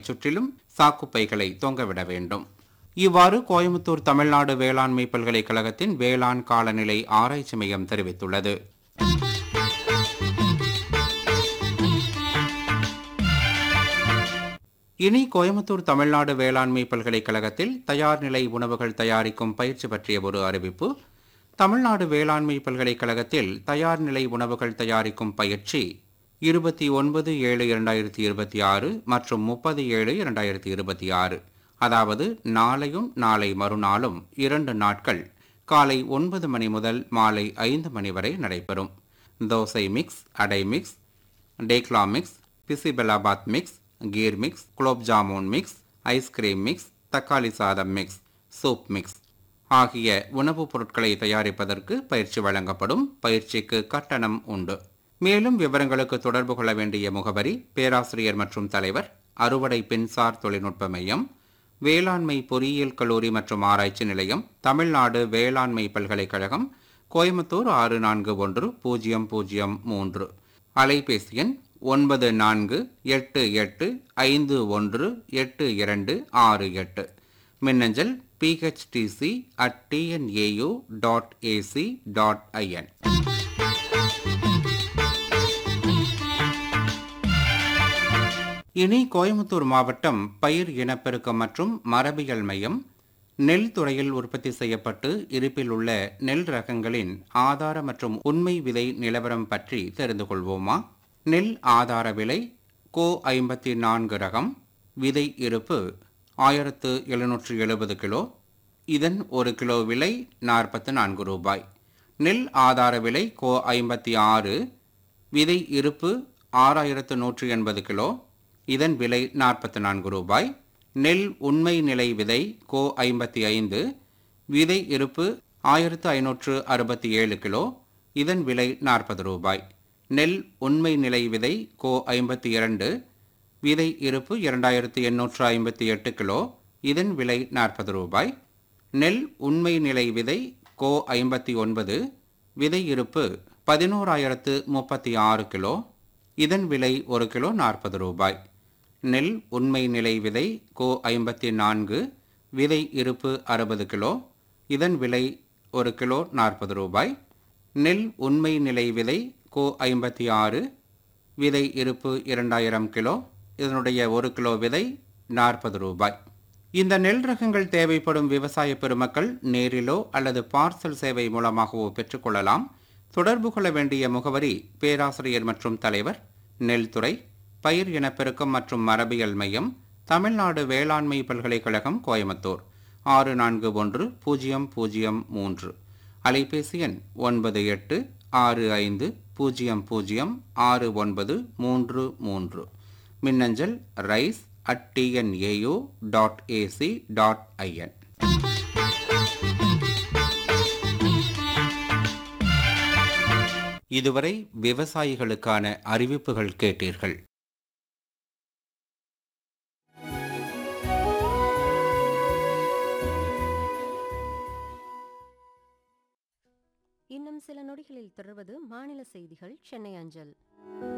சுற்றிலும் சாக்குப்பைகளை தொங்கவிட வேண்டும் இவ்வாறு கோயம்புத்தூர் தமிழ்நாடு வேளாண்மை பல்கலைக்கழகத்தின் வேளாண் காலநிலை ஆராய்ச்சி மையம் தெரிவித்துள்ளது இனி கோயம்புத்தூர் தமிழ்நாடு வேளாண்மை பல்கலைக்கழகத்தில் தயார் நிலை உணவுகள் தயாரிக்கும் பயிற்சி பற்றிய ஒரு அறிவிப்பு தமிழ்நாடு வேளாண்மை பல்கலைக்கழகத்தில் தயார் நிலை உணவுகள் தயாரிக்கும் பயிற்சி இருபத்தி ஒன்பது ஏழு இரண்டாயிரத்தி இருபத்தி ஆறு மற்றும் முப்பது ஏழு இரண்டாயிரத்தி இருபத்தி ஆறு அதாவது நாளையும் நாளை மறுநாளும் இரண்டு நாட்கள் காலை ஒன்பது மணி முதல் மாலை ஐந்து மணி வரை நடைபெறும் dosa mix adai mix dhokla mix bisibelebath mix kheer mix gulab jamun mix ice cream mix தக்காளி சாதம் மிக்ஸ் சூப் மிக்ஸ் ஆகிய உணவுப் பொருட்களை தயாரிப்பதற்கு பயிற்சி வழங்கப்படும் பயிற்சிக்கு கட்டணம் உண்டு மேலும் விவரங்களுக்கு தொடர்பு கொள்ள வேண்டிய முகவரி பேராசிரியர் மற்றும் தலைவர் அறுவடை பின்சார் தொழில்நுட்ப மையம் வேளாண்மை பொறியியல் கல்லூரி மற்றும் ஆராய்ச்சி நிலையம் தமிழ்நாடு வேளாண்மை பல்கலைக்கழகம் கோயம்புத்தூர் ஆறு நான்கு ஒன்று பூஜ்ஜியம் பூஜ்ஜியம் மூன்று அலைபேசி எண் ஒன்பது நான்கு எட்டு எட்டு ஐந்து ஒன்று எட்டு இரண்டு ஆறு எட்டு மின்னஞ்சல் PHDC at TNAU dot AC dot IN இனி கோயம்புத்தூர் மாவட்டம் பயிர் இனப்பெருக்கம் மற்றும் மரபியல் மையம் நெல் துறையில் உற்பத்தி செய்யப்பட்டு இருப்பில் உள்ள நெல் ரகங்களின் ஆதார மற்றும் உண்மை விலை நிலவரம் பற்றி தெரிந்து கொள்வோமா நெல் ஆதார விலை கோ ஐம்பத்தி நான்கு ரகம் விதை இருப்பு ஆயிரத்து எழுநூற்று எழுபது கிலோ இதன் ஒரு கிலோ விலை நாற்பத்து நான்கு ரூபாய் நெல் ஆதார விலை கோ ஐம்பத்தி ஆறு விதை இருப்பு ஆறாயிரத்து நூற்று எண்பது கிலோ இதன் விலை நாற்பத்தி நான்கு ரூபாய் நெல் உண்மை நிலை விதை கோ ஐம்பத்தி ஐந்து விதை இருப்பு ஆயிரத்து ஐநூற்று அறுபத்தி ஏழு கிலோ இதன் விலை நாற்பது ரூபாய் நெல் உண்மை நிலை விதை கோ ஐம்பத்தி இரண்டு விதை இருப்பு இரண்டாயிரத்து எண்ணூற்று ஐம்பத்தி எட்டு கிலோ இதன் விலை நாற்பது ரூபாய் நெல் உண்மை நிலை விதை கோ ஐம்பத்தி ஒன்பது விதை இருப்பு பதினோராயிரத்து முப்பத்தி ஆறு கிலோ இதன் விலை ஒரு கிலோ நாற்பது ரூபாய் நெல் உண்மை நிலை விதை கோ ஐம்பத்தி நான்கு விதை இருப்பு அறுபது கிலோ இதன் விலை ஒரு கிலோ நாற்பது ரூபாய் நெல் உண்மை நிலை விதை கோ ஐம்பத்தி ஆறு விதை இருப்பு இரண்டாயிரம் கிலோ இதனுடைய ஒரு கிலோ விதை நாற்பது ரூபாய் இந்த நெல் ரகங்கள் தேவைப்படும் விவசாய பெருமக்கள் நேரிலோ அல்லது பார்சல் சேவை மூலமாகவோ பெற்றுக்கொள்ளலாம் தொடர்பு கொள்ள வேண்டிய முகவரி பேராசிரியர் மற்றும் தலைவர் நெல்துறை பயிர் இனப்பெருக்கம் மற்றும் மரபியல் மையம் தமிழ்நாடு வேளாண்மை பல்கலைக்கழகம் கோயம்புத்தூர் ஆறு நான்கு ஒன்று பூஜ்ஜியம் பூஜ்ஜியம் மூன்று அலைபேசி எண் ஒன்பது எட்டு ஆறு ஐந்து பூஜ்ஜியம் பூஜ்ஜியம் ஆறு ஒன்பது மூன்று மூன்று மின்னஞ்சல் rice at TNAU dot AC dot IN இதுவரை விவசாயிகளுக்கான அறிவிப்புகள் கேட்டீர்கள் இன்னும் சில நொடிகளில் தொடர்வது மாநில செய்திகள் சென்னை அஞ்சல்